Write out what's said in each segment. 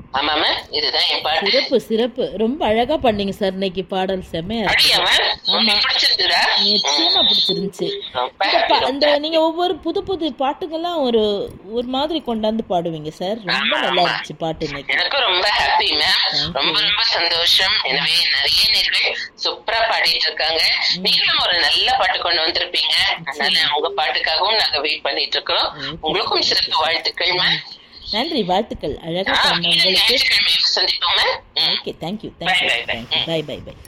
ஆமா மேம் இதுதான் என் பாட்டு சிறப்பு சிறப்பு ரொம்ப அழகா பண்ணீங்க சார் இன்னைக்கு பாடல் செம்மையா இருக்கு அப்படியா மேம் ஆமா. உங்களுக்கு பிடிச்சிருந்ததா நிச்சயமா பிடிச்சிருந்துச்சு ரொம்ப இந்த பா- happy, இந்த ரொம்ப நீங்க ஒவ்வொரு புது புது பாட்டுங்கெல்லாம் ஒரு ஒரு மாதிரி கொண்டாந்து பாடுவீங்க சார் ரொம்ப நல்லா இருந்துச்சு பாட்டு இன்னைக்கு எனக்கும் ரொம்ப ஹாப்பி மேம் Thank ரொம்ப you. ரொம்ப சந்தோஷம் எனவே நிறைய நேர்கள் சூப்பரா பாடிட்டு இருக்காங்க நீங்களும் ஒரு நல்ல பாட்டு கொண்டு வந்திருப்பீங்க அதனால உங்க பாட்டுக்காகவும் நாங்க வெயிட் பண்ணிட்டு இருக்கிறோம் Okay. உங்களுக்கும் சிறப்பு வாழ்த்துக்கள் மேம் நன்றி வாழ்த்துக்கள் அழகா ஆ, பண்ண மீண்டும் உங்களுக்கு ஞாயிற்றுக்கிழமை சந்திப்போம் மேம் ம். Okay thank you Bye, bye, bye. Thank you bye bye bye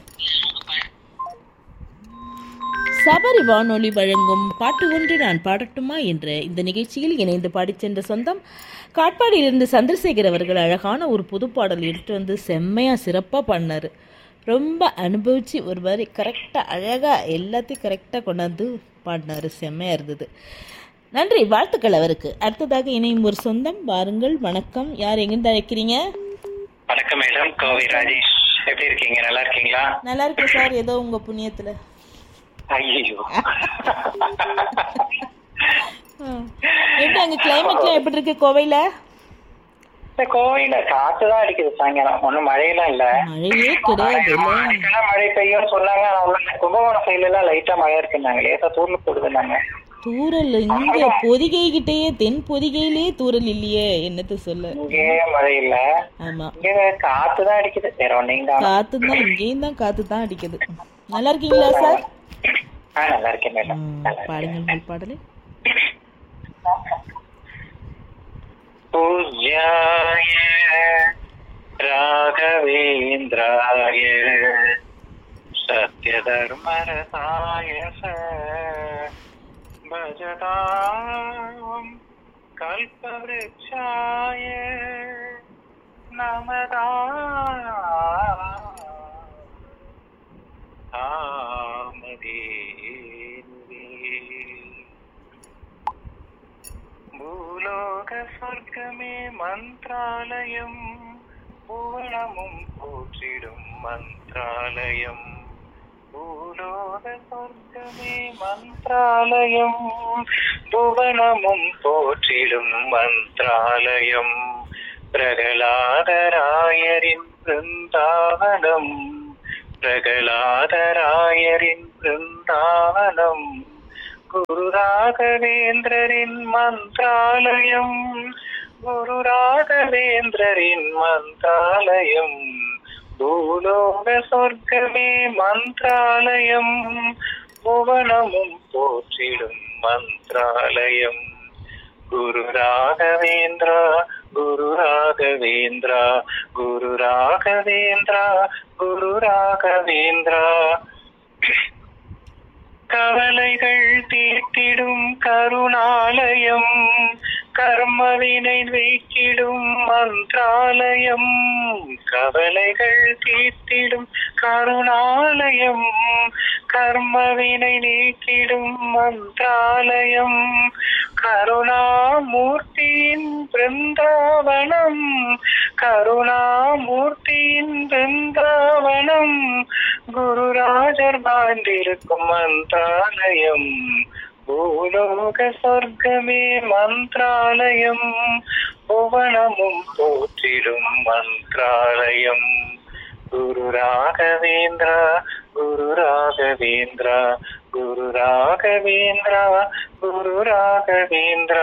Sabari வானொலி வழங்கும் பாட்டு ஒன்று நான் பாடட்டுமா என்ற இந்த நிகழ்ச்சியில் இணைந்து பாடிச் சென்ற சொந்தம் காட்பாடியிலிருந்து சந்திரசேகர் அவர்கள் அழகான ஒரு புது பாடல் எடுத்து வந்து செம்மையா சிறப்பாக பண்ணார் ரொம்ப அனுபவிச்சு ஒரு மாதிரி கரெக்டாக அழகாக எல்லாத்தையும் கரெக்டாக கொண்டாந்து பாடினார் செம்மையாக இருந்தது நன்றி வாழ்த்துக்கள் அவருக்கு அடுத்ததாக இணையும் ஒரு சொந்தம் வாருங்கள் வணக்கம் யார் எங்கிருந்து அழைக்கிறீங்க வணக்கம் மேடம் கோவை ராஜேஷ் எப்படி இருக்கீங்க நல்லா இருக்கீங்களா நல்லா இருக்கேன் சார் ஏதோ உங்கள் புண்ணியத்தில் ஐயோ எப்படி அங்கே கிளைமேட்லாம் எப்படி இருக்கு கோவையில் இந்த கோவையில காத்துதான் அடிக்குது சாயங்காலம் ஒண்ணும் மழையெல்லாம் இல்ல மழையே கிடையாது அன்னைக்கெல்லாம் மழை பெய்யும் சொன்னாங்க ஆனா உள்ள கும்பகோணம் சைடுல எல்லாம் லைட்டா மழை இருக்குன்னாங்க லேசா தூர்ல போடுதுன்னாங்க தூரல் இங்க பொதிகை கிட்டேயே தென் பொதிகையிலே தூரல் இல்லையே என்னத்த சொல்ல இங்கேயே மழை இல்ல ஆமா இங்க காத்துதான் அடிக்குது வேற ஒன்னையும் காணும் காத்து தான் இங்கேயும் தான் காத்து தான் அடிக்குது நல்லா இருக்கீங்களா சார் ஆ நல்லா இருக்கேன் மேடம் ம், நல்லா இருக்கேன். பாடுங்கள் உங்கள் பாடலை पूज्याय राघवेन्द्राय सत्यधर्मरताय स भजतां कल्पवृक्षाय नमदा आमदेनुवे பூலோக சொர்க்கமே மந்த்ராலயம் புவனமும் போற்றிடும் மந்த்ராலயம் பூலோக சொர்க்கமே மந்த்ராலயம் புவனமும் போற்றிடும் மந்த்ராலயம் பிரகலாதராயரின் பிருந்தாவனம் பிரகலாதராயரின் பிருந்தாவனம் குரு ராகவேந்திரரின் மந்திராலயம் குரு ராகவேந்திரரின் மந்திராலயம் பூலோக சொர்க்கமே மந்திராலயம் புவனமும் போற்றிடும் மந்திராலயம் குரு ராகவேந்திரா குரு ராகவேந்திரா குரு ராகவேந்திரா குரு ராகவேந்திரா கவலைகள் தீர்த்திடும் கருணாலயம் கர்மவினை வைத்திடும் மந்திராலயம் கவலைகள் தீர்த்திடும் கருணாலயம் கர்மவினை நீக்கிடும் மந்திராலயம் கருணாமூர்த்தியின் பிருந்தாவனம் கருணாமூர்த்தியின் பிருந்தாவனம் குருராஜர் வாழ்ந்திருக்கும் மந்திராலயம் பூலோக சொர்க்கமே மந்திராலயம் புவனமும் போற்றிடும் மந்திராலயம் குரு ராகவேந்திரா குரு ராகவேந்திரா குரு ராகவேந்திரா குரு ராகவேந்திரா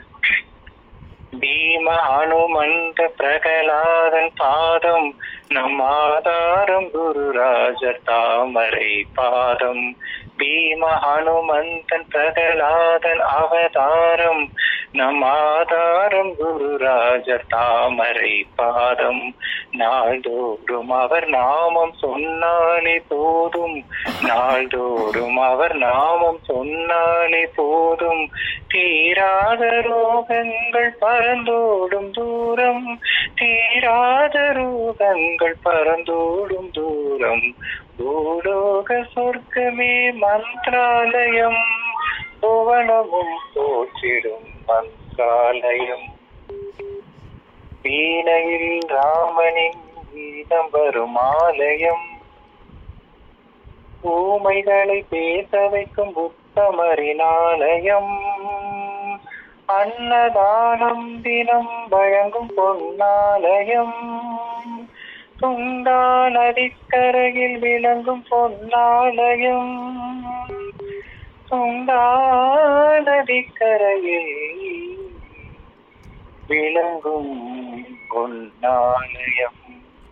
பீம ஹனுமந்த பிரகலாதன் பாதம் நம் ஆதாரம் குருராஜர் தாமரை பாதம் பீம ஹனுமந்தன் பிரகலாதன் அவதாரம் நம் ஆதாரம் குருராஜர் தாமரை பாதம் நாள்தோறும் அவர் நாமம் சொன்னாலே போதும் நாள்தோறும் அவர் நாமம் சொன்னாலே போதும் தீராத ரோகங்கள் பறந்தோடும் தூரம் தீராத ரோகங்கள் பறந்தோடும் தூரம் பூலோக சொர்க்கமே மந்திராலயம் புவனமும் போற்றிடும் மந்திராலயம் வீணையில் ராமனின் கீதம் வரும் ஆலயம் ஊமைகளை பேச வைக்கும் புத்தமரின் ஆலயம் அன்னதானம் தினம் வழங்கும் பொன்னாலயம் துண்டா நதிக்கரையில் விளங்கும் பொன்னாலயம் துண்டா நதிக்கரையில் விளங்கும் பொன்னாலயம்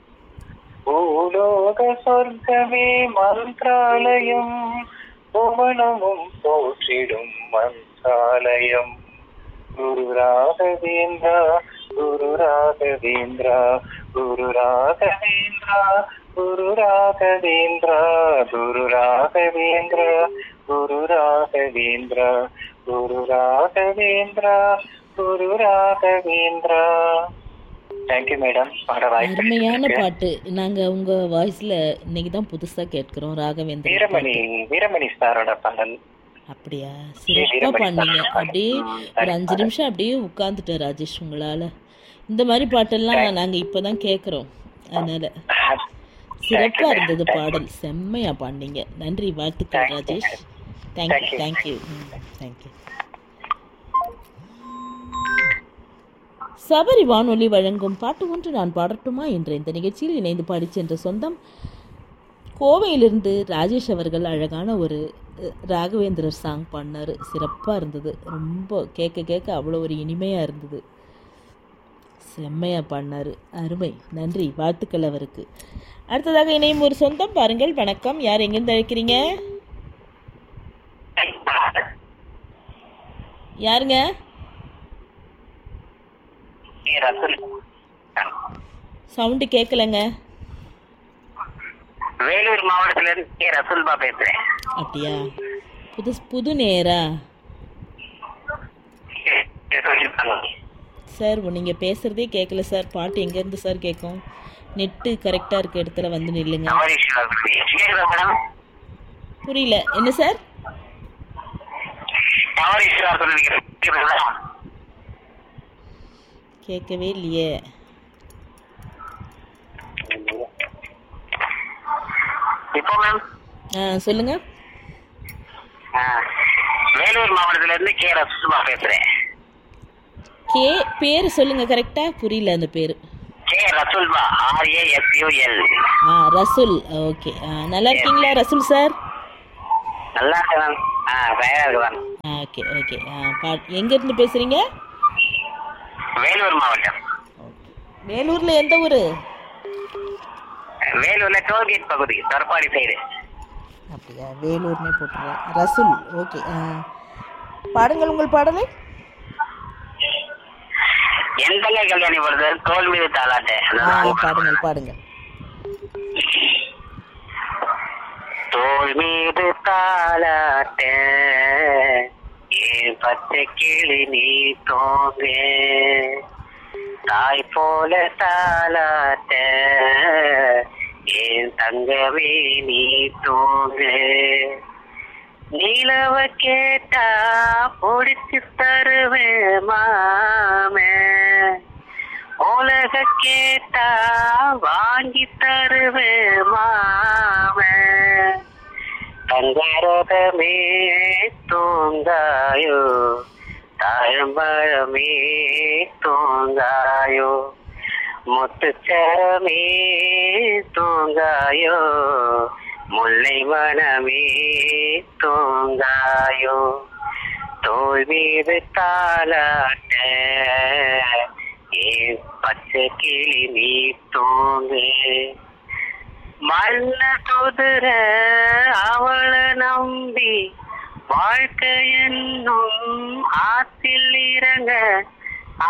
பூலோக சொர்க்கமே மந்திராலயம் புவனமும் போற்றிடும் மந்திராலயம் குரு ராகவேந்திரா குரு ராகவேந்திரா குரு ராகவேந்திரா குரு ராகவேந்திரா குரு ராகவேந்திரா குரு ராகவேந்திரா குரு ராகவேந்திரா குரு ராகவேந்திரா தேங்க்யூ மேடம் பாட அருமையான வாய்ப்பு பாட்டு நாங்க உங்க வாய்ஸ்ல இன்னைக்கு தான் புதுசா கேட்கிறோம் ராகவேந்திரன் வீரமணி வீரமணி சாரோட பாடல் அப்படியா சிறப்பா பண்ணீங்க அப்படியே ஒரு அஞ்சு நிமிஷம் அப்படியே உட்கார்ந்துட்டேன் ராஜேஷ் உங்களால இந்த மாதிரி பாட்டெல்லாம் நாங்க இப்பதான் கேட்குறோம் அதனால சிறப்பா இருந்தது பாடல் செம்மையா பாடினீங்க நன்றி வாழ்த்துக்கள் Rajesh thank you thank you thank you Sabari வானொலி வழங்கும் பாட்டு ஒன்று நான் பாடட்டுமா என்ற இந்த நிகழ்ச்சியில் இணைந்து பாடிச் சென்ற சொந்தம் கோவையிலிருந்து ராஜேஷ் அவர்கள் அழகான ஒரு அஹ், ராகவேந்திரர் சாங் பண்ணார் சிறப்பாக இருந்தது ரொம்ப கேட்க கேட்க அவ்வளோ ஒரு இனிமையாக இருந்தது செம்மையாக பண்ணார் அருமை நன்றி வாழ்த்துக்கள் அவருக்கு அடுத்ததாக இணையும் ஒரு சொந்தம் பாருங்கள் வணக்கம் யார் எங்கேருந்து அழைக்கிறீங்க யாருங்க சவுண்டு கேட்கலங்க வேலூர் மாவட்டத்துல இருந்து கே ரசூல்பா பேசுறேன் அப்படியா புது புது நேரா சார் நீங்கள் பேசுகிறதே கேட்கல சார் பாட்டு எங்கேருந்து சார் கேட்கும் நெட்டு கரெக்டாக இருக்க இடத்துல வந்து நில்லுங்க கேக்குதா மேடம் புரியல என்ன சார் தவறீஸ்வரா சொல்லிருக்கிறேன் கேட்கவே இல்லையே இப்போ மேம் ஆ சொல்லுங்க வேலூர் மாவட்டத்துல இருந்து கே ரசூல்பா பேசுறேன் கே பேர் சொல்லுங்க கரெக்டாக புரியல அந்த பேர் கே ரசூல்பா R A S U L ஆ ரசுல் ஓகே ஆ நல்லா இருக்கீங்களா ரசுல் சார் நல்லா இருக்கு மேம் ஆ தயாரா இருக்கு மேம் ஆ ஓகே ஓகே ஆ பா எங்கேருந்து பேசுகிறீங்க வேலூர் மாவட்டம் வேலூரில் எந்த ஊர் வேலூர்ல டோல்கேட் பகுதி தர்பாடி சைடு அப்படியா வேலூர்னே போட்டுறேன் ரசுல் ஓகே ஆ பாடுங்கள் உங்கள் பாடலை என் தங்கை கல்யாணி வருது தோல் மீது தாளாட்டு ஆ பாடுங்கள் பாடுங்கள் தோல் மீது தாளாட்ட ஏன் பச்சை கிளி நீ தோங்க தாய் போல தாளாட்ட ஏன் தங்கமே நீ தோங்க நிலவ கேட்டா பொடிச்சு தருவேன் மாமே உலக கேட்டா வாங்கி தருவேன் மாமே தங்கரதமே தூங்காயோ தாழம்பழமே தூங்காயோ முத்துச்சரமே தூங்காயோ முல்லை மனமே தூங்காயோ தோல் மீது தாளாட்ட ஏன் பச்சை கிளி நீ தூங்கு மல்ல குதிர அவளை நம்பி வாழ்க்கை என்னும் ஆத்தில் இறங்க